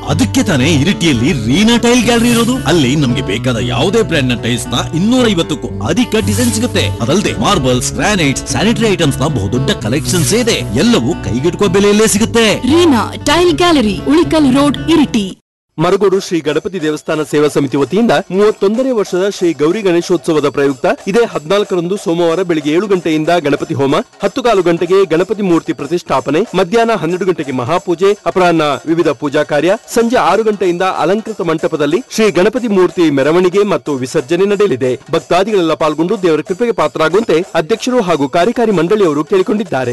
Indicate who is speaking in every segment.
Speaker 1: ಅದಕ್ಕೆ ತಾನೇ ಇರಿಟಿಯಲ್ಲಿ Reena tile gallery ಇರೋದು ಅಲ್ಲಿ ನಮ್ಗೆ ಬೇಕಾದ ಯಾವುದೇ ಬ್ರ್ಯಾಂಡ್ ನ ಟೈಲ್ಸ್ ನ ಇನ್ನೂರ ಐವತ್ತಕ್ಕೂ ಅಧಿಕ ಡಿಸೈನ್ ಸಿಗುತ್ತೆ ಅದಲ್ಲದೆ ಮಾರ್ಬಲ್ಸ್ ಗ್ರಾನೈಟ್ಸ್ ಸ್ಯಾನಿಟರಿ ಐಟಮ್ಸ್ ನ ಬಹುದೊಡ್ಡ ಕಲೆಕ್ಷನ್ಸ್ ಇದೆ ಎಲ್ಲವೂ ಕೈಗೆಟುಕುವ ಬೆಲೆಯಲ್ಲೇ ಸಿಗುತ್ತೆ
Speaker 2: Reena tile gallery Ulikkal road Iritty
Speaker 3: Maragodu Shri Ganapathi ದೇವಸ್ಥಾನ ಸೇವಾ ಸಮಿತಿ ವತಿಯಿಂದ ಮೂವತ್ತೊಂದನೇ ವರ್ಷದ ಶ್ರೀ ಗೌರಿ ಗಣೇಶೋತ್ಸವದ ಪ್ರಯುಕ್ತ ಇದೇ ಹದಿನಾಲ್ಕರಂದು ಸೋಮವಾರ ಬೆಳಿಗ್ಗೆ ಏಳು ಗಂಟೆಯಿಂದ ಗಣಪತಿ ಹೋಮ ಹತ್ತು ಕಾಲು ಗಂಟೆಗೆ ಗಣಪತಿ ಮೂರ್ತಿ ಪ್ರತಿಷ್ಠಾಪನೆ ಮಧ್ಯಾಹ್ನ ಹನ್ನೆರಡು ಗಂಟೆಗೆ ಮಹಾಪೂಜೆ ಅಪರಾಹ್ನ ವಿವಿಧ ಪೂಜಾ ಕಾರ್ಯ ಸಂಜೆ ಆರು ಗಂಟೆಯಿಂದ ಅಲಂಕೃತ ಮಂಟಪದಲ್ಲಿ ಶ್ರೀ ಗಣಪತಿ ಮೂರ್ತಿ ಮೆರವಣಿಗೆ ಮತ್ತು ವಿಸರ್ಜನೆ ನಡೆಯಲಿದೆ ಭಕ್ತಾದಿಗಳೆಲ್ಲ ಪಾಲ್ಗೊಂಡು ದೇವರ ಕೃಪೆಗೆ ಪಾತ್ರರಾಗುವಂತೆ ಅಧ್ಯಕ್ಷರು ಹಾಗೂ ಕಾರ್ಯಕಾರಿ ಮಂಡಳಿಯವರು ಕೇಳಿಕೊಂಡಿದ್ದಾರೆ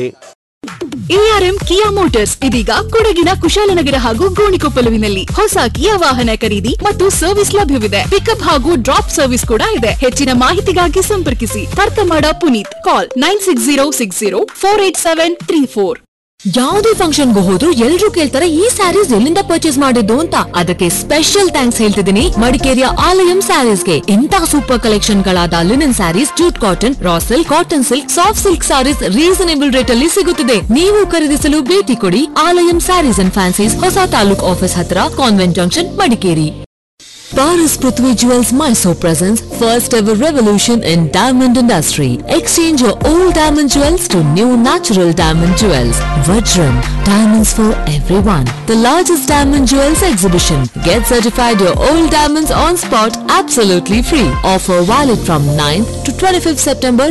Speaker 2: ಎಆರ್ಎಂ ಕಿಯಾ ಮೋಟಾರ್ಸ್ ಇದೀಗ ಕೊಡಗಿನ ಕುಶಾಲನಗರ ಹಾಗೂ ಗೋಣಿಕೊಪ್ಪಲುವಿನಲ್ಲಿ ಹೊಸ ಕಿಯಾ ವಾಹನ ಖರೀದಿ ಮತ್ತು ಸರ್ವಿಸ್ ಲಭ್ಯವಿದೆ ಪಿಕಪ್ ಹಾಗೂ ಡ್ರಾಪ್ ಸರ್ವಿಸ್ ಕೂಡ ಇದೆ ಹೆಚ್ಚಿನ ಮಾಹಿತಿಗಾಗಿ ಸಂಪರ್ಕಿಸಿ ತರ್ಕಮಾಡ Puneeth call nine six zero six zero four eight seven three four
Speaker 4: ಯಾವುದೇ ಫಂಕ್ಷನ್ಗೂ ಹೋದ್ರು ಎಲ್ರೂ ಕೇಳ್ತಾರೆ ಈ ಸ್ಯಾರೀಸ್ ಎಲ್ಲಿಂದ ಪರ್ಚೇಸ್ ಮಾಡಿದ್ದು ಅಂತ ಅದಕ್ಕೆ ಸ್ಪೆಷಲ್ ಥ್ಯಾಂಕ್ಸ್ ಹೇಳ್ತಿದ್ದೀನಿ ಮಡಿಕೇರಿಯ ಆಲಯಂ ಸ್ಯಾರೀಸ್ಗೆ ಇಂಥ ಸೂಪರ್ ಕಲೆಕ್ಷನ್ ಗಳಾದ linen sarees jute cotton raw silk cotton silk soft silk sarees reasonable rate ಅಲ್ಲಿ ಸಿಗುತ್ತದೆ ನೀವು ಖರೀದಿಸಲು ಭೇಟಿ ಕೊಡಿ ಆಲಯಂ ಸ್ಯಾರೀಸ್ ಅಂಡ್ ಫ್ಯಾನ್ಸೀಸ್ ಹೊಸ ತಾಲೂಕ್ ಆಫೀಸ್ ಹತ್ರ convent junction Madikeri Paris Prithvi Jewels Mysore presents first ever revolution in diamond industry. Exchange your old diamond jewels to new natural diamond jewels. Vajram, diamonds for everyone. The largest diamond jewels exhibition. Get certified your old diamonds on spot absolutely free. Offer valid from 9th to 25th September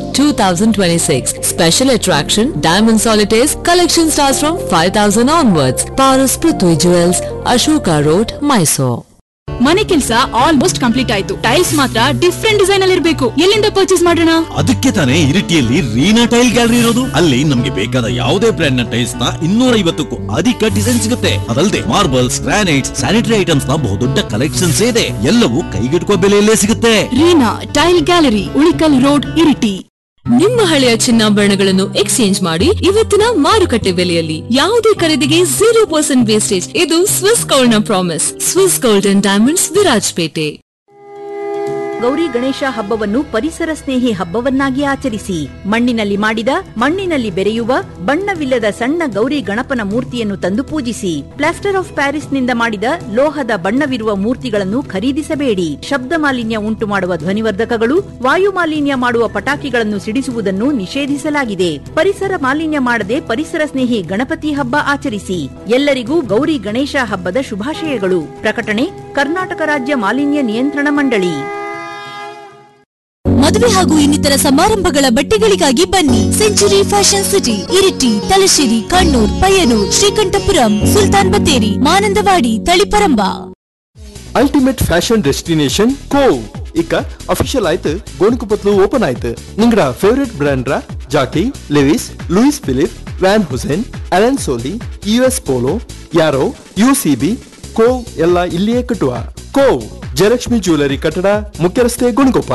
Speaker 4: 2026. Special attraction, diamond solitaires, collection starts from 5000 onwards. Paris Prithvi Jewels, Ashoka Road, Mysore.
Speaker 2: ಮನೆ ಕೆಲಸ almost complete ಆಯ್ತು tiles ಮಾತ್ರ different design ಅಲ್ಲಿ ಇರಬೇಕು ಎಲ್ಲಿಂದ purchase ಮಾಡೋಣ
Speaker 1: ಅದಕ್ಕೆ ತಾನೇ ಇರಿಟಿಯಲ್ಲಿ ರೀನಾ ಟೈಲ್ ಗ್ಯಾಲರಿ ಇರೋದು ಅಲ್ಲಿ ನಮ್ಗೆ ಬೇಕಾದ ಯಾವುದೇ ಬ್ರ್ಯಾಂಡ್ ನ ಟೈಲ್ಸ್ ನ ಇನ್ನೂರ ಐವತ್ತಕ್ಕೂ ಅಧಿಕ ಡಿಸೈನ್ ಸಿಗುತ್ತೆ ಅದಲ್ಲದೆ ಮಾರ್ಬಲ್ಸ್ ಗ್ರಾನೈಟ್ಸ್ ಸ್ಯಾನಿಟರಿ ಐಟಮ್ಸ್ ನ ಬಹುದೊಡ್ಡ ಕಲೆಕ್ಷನ್ಸ್ ಇದೆ ಎಲ್ಲವೂ ಕೈಗೆಟುಕುವ ಬೆಲೆಯಲ್ಲೇ ಸಿಗುತ್ತೆ
Speaker 2: Reena tile gallery Ulikkal road Iritty
Speaker 4: ನಿಮ್ಮ ಹಳೆಯ ಚಿನ್ನಾಭರಣಗಳನ್ನು ಎಕ್ಸ್ಚೇಂಜ್ ಮಾಡಿ ಇವತ್ತಿನ ಮಾರುಕಟ್ಟೆ ಬೆಲೆಯಲ್ಲಿ ಯಾವುದೇ ಖರೀದಿಗೆ ಜೀರೋ ಪರ್ಸೆಂಟ್ ವೇಸ್ಟೇಜ್ ಇದು ಸ್ವಿಸ್ ಗೋಲ್ಡ್ ನ promise Swiss gold and diamonds Virajpet
Speaker 5: Gauri Ganesha ಹಬ್ಬವನ್ನು ಪರಿಸರ ಸ್ನೇಹಿ ಹಬ್ಬವನ್ನಾಗಿ ಆಚರಿಸಿ ಮಣ್ಣಿನಲ್ಲಿ ಮಾಡಿದ ಮಣ್ಣಿನಲ್ಲಿ ಬೆರೆಯುವ ಬಣ್ಣವಿಲ್ಲದ ಸಣ್ಣ ಗೌರಿ ಗಣಪನ ಮೂರ್ತಿಯನ್ನು ತಂದು ಪೂಜಿಸಿ ಪ್ಲಾಸ್ಟರ್ ಆಫ್ ಪ್ಯಾರಿಸ್ನಿಂದ ಮಾಡಿದ ಲೋಹದ ಬಣ್ಣವಿರುವ ಮೂರ್ತಿಗಳನ್ನು ಖರೀದಿಸಬೇಡಿ ಶಬ್ದ ಮಾಲಿನ್ಯ ಉಂಟು ಮಾಡುವ ಧ್ವನಿವರ್ಧಕಗಳು ವಾಯು ಮಾಲಿನ್ಯ ಮಾಡುವ ಪಟಾಕಿಗಳನ್ನು ಸಿಡಿಸುವುದನ್ನು ನಿಷೇಧಿಸಲಾಗಿದೆ ಪರಿಸರ ಮಾಲಿನ್ಯ ಮಾಡದೆ ಪರಿಸರ ಸ್ನೇಹಿ ಗಣಪತಿ ಹಬ್ಬ ಆಚರಿಸಿ ಎಲ್ಲರಿಗೂ ಗೌರಿ ಗಣೇಶ ಹಬ್ಬದ ಶುಭಾಶಯಗಳು ಪ್ರಕಟಣೆ ಕರ್ನಾಟಕ ರಾಜ್ಯ ಮಾಲಿನ್ಯ ನಿಯಂತ್ರಣ ಮಂಡಳಿ
Speaker 6: ಮದುವೆ ಹಾಗೂ ಇನ್ನಿತರ ಸಮಾರಂಭಗಳ ಬಟ್ಟೆಗಳಿಗಾಗಿ ಬನ್ನಿ century fashion city Iritty Thalassery Kannur Payyanur Sreekandapuram Sultan Bathery Mananthavady Taliparamba
Speaker 3: ultimate fashion destination ಕೋವ್ ಇಕ ಅಫಿಷಿಯಲ್ ಆಯ್ತು ಗೋಣಿಕೊಪ್ಪತ್ಲು ಓಪನ್ ಆಯ್ತು ನಿಂಗಡ ಫೇವರೇಟ್ ಬ್ರ್ಯಾಂಡ್ರ Jockey Levi's Louis Philippe Van Heusen Allen Solly U S Polo Arrow U C B ಕೋವ್ ಎಲ್ಲ ಇಲ್ಲಿಯೇ ಕಟ್ಟುವ ಕೋವ್ ಜಯಲಕ್ಷ್ಮಿ ಜ್ಯುವೆಲರಿ ಕಟ್ಟಡ ಮುಖ್ಯ ರಸ್ತೆ ಗೋಣಿಕೊಪ್ಪ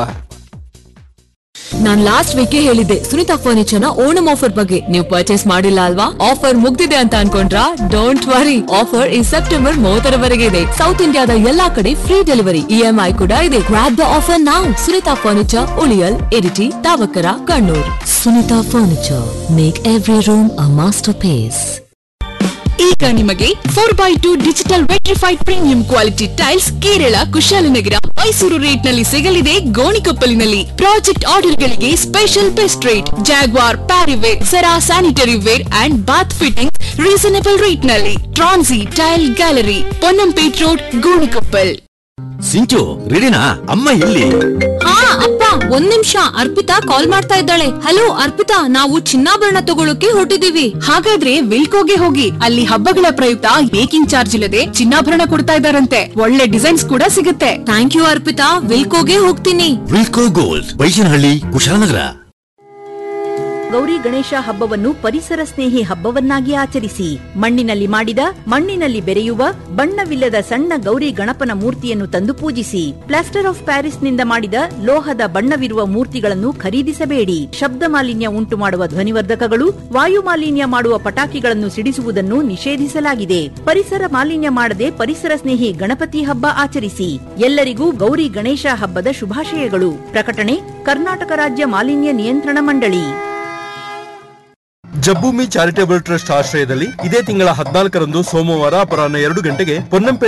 Speaker 4: ನಾನ್ ಲಾಸ್ಟ್ ವೀಕ್ ಹೇಳಿದ್ದೆ ಸುನಿತಾ ಫರ್ನಿಚರ್ ನ ಓಣಂ ಆಫರ್ ಬಗ್ಗೆ ನೀವು ಪರ್ಚೇಸ್ ಮಾಡಿಲ್ಲ ಅಲ್ವಾ ಆಫರ್ ಮುಗ್ದಿದೆ ಅಂತ ಅನ್ಕೊಂಡ್ರಾ ಡೋಂಟ್ ವರಿ ಆಫರ್ ಈ ಸೆಪ್ಟೆಂಬರ್ ಮೂವತ್ತರವರೆಗೆ ಇದೆ ಸೌತ್ ಇಂಡಿಯಾದ ಎಲ್ಲಾ ಕಡೆ ಫ್ರೀ ಡೆಲಿವರಿ ಇಎಂಐ ಕೂಡ ಇದೆ ಗ್ರಾಪ್ ದ ಆಫರ್ ನಾವು ಸುನಿತಾ ಫರ್ನಿಚರ್ ಉಳಿಯಲ್ Iritty Thavakkara Kannur Sunitha furniture make every room a masterpiece
Speaker 2: ಈಗ ನಿಮಗೆ four by two digital vitrified premium quality tiles Kerala Kushalnagar Mysuru rate ನಲ್ಲಿ ಸಿಗಲಿದೆ ಗೋಣಿಕೊಪ್ಪಲಿನಲ್ಲಿ ಪ್ರಾಜೆಕ್ಟ್ ಆರ್ಡರ್ ಗಳಿಗೆ special best rate Jaguar Parryware Cera sanitary ware and bath fitting reasonable rate ನಲ್ಲಿ ಟ್ರಾನ್ಸಿ tile gallery Ponnampet road Gonikoppal
Speaker 1: Sinchu ರೆಡಿನಾ ಅಮ್ಮ ಎಲ್ಲಿ
Speaker 4: ಹಾ ಅಪ್ಪ ಒಂದ್ ನಿಮಿಷ ಅರ್ಪಿತಾ ಕಾಲ್ ಮಾಡ್ತಾ ಇದ್ದಾಳೆ ಹಲೋ ಅರ್ಪಿತಾ ನಾವು ಚಿನ್ನಾಭರಣ ತಗೊಳಕ್ಕೆ ಹೊರಟಿದೀವಿ
Speaker 2: ಹಾಗಾದ್ರೆ ವಿಲ್ಕೋಗೆ ಹೋಗಿ ಅಲ್ಲಿ ಹಬ್ಬಗಳ ಪ್ರಯುಕ್ತ ಮೇಕಿಂಗ್ ಚಾರ್ಜ್ ಇಲ್ಲದೆ ಚಿನ್ನಾಭರಣ ಕೊಡ್ತಾ ಇದಾರಂತೆ ಒಳ್ಳೆ ಡಿಸೈನ್ಸ್ ಕೂಡ ಸಿಗುತ್ತೆ
Speaker 4: ಥ್ಯಾಂಕ್ ಯು ಅರ್ಪಿತಾ ವಿಲ್ಕೋಗೆ ಹೋಗ್ತೀನಿ
Speaker 1: ವಿಲ್ಕೋ ಗೋಲ್ಡ್ ಬೈಶನಹಳ್ಳಿ ಕುಶಾಲನಗರ
Speaker 5: ಗೌರಿ ಗಣೇಶ ಹಬ್ಬವನ್ನು ಪರಿಸರ ಸ್ನೇಹಿ ಹಬ್ಬವನ್ನಾಗಿ ಆಚರಿಸಿ ಮಣ್ಣಿನಲ್ಲಿ ಮಾಡಿದ ಮಣ್ಣಿನಲ್ಲಿ ಬೆರೆಯುವ ಬಣ್ಣವಿಲ್ಲದ ಸಣ್ಣ ಗೌರಿ ಗಣಪನ ಮೂರ್ತಿಯನ್ನು ತಂದು ಪೂಜಿಸಿ ಪ್ಲಾಸ್ಟರ್ ಆಫ್ ಪ್ಯಾರಿಸ್ನಿಂದ ಮಾಡಿದ ಲೋಹದ ಬಣ್ಣವಿರುವ ಮೂರ್ತಿಗಳನ್ನು ಖರೀದಿಸಬೇಡಿ ಶಬ್ದ ಮಾಲಿನ್ಯ ಉಂಟು ಮಾಡುವ ಧ್ವನಿವರ್ಧಕಗಳು ವಾಯು ಮಾಲಿನ್ಯ ಮಾಡುವ ಪಟಾಕಿಗಳನ್ನು ಸಿಡಿಸುವುದನ್ನು ನಿಷೇಧಿಸಲಾಗಿದೆ ಪರಿಸರ ಮಾಲಿನ್ಯ ಮಾಡದೆ ಪರಿಸರ ಸ್ನೇಹಿ ಗಣಪತಿ ಹಬ್ಬ ಆಚರಿಸಿ ಎಲ್ಲರಿಗೂ ಗೌರಿ ಗಣೇಶ ಹಬ್ಬದ ಶುಭಾಶಯಗಳು ಪ್ರಕಟಣೆ ಕರ್ನಾಟಕ ರಾಜ್ಯ ಮಾಲಿನ್ಯ ನಿಯಂತ್ರಣ ಮಂಡಳಿ
Speaker 3: ಜಬ್ಬೂಮಿ ಚಾರಿಟೇಬಲ್ ಟ್ರಸ್ಟ್ ಆಶ್ರಯದಲ್ಲಿ ಇದೇ ತಿಂಗಳ ಹದಿನಾಲ್ಕರಂದು ಸೋಮವಾರ ಅಪರಾಹ್ನ ಎರಡು ಗಂಟೆಗೆ ಪೊನ್ನಂಪೇಟೆ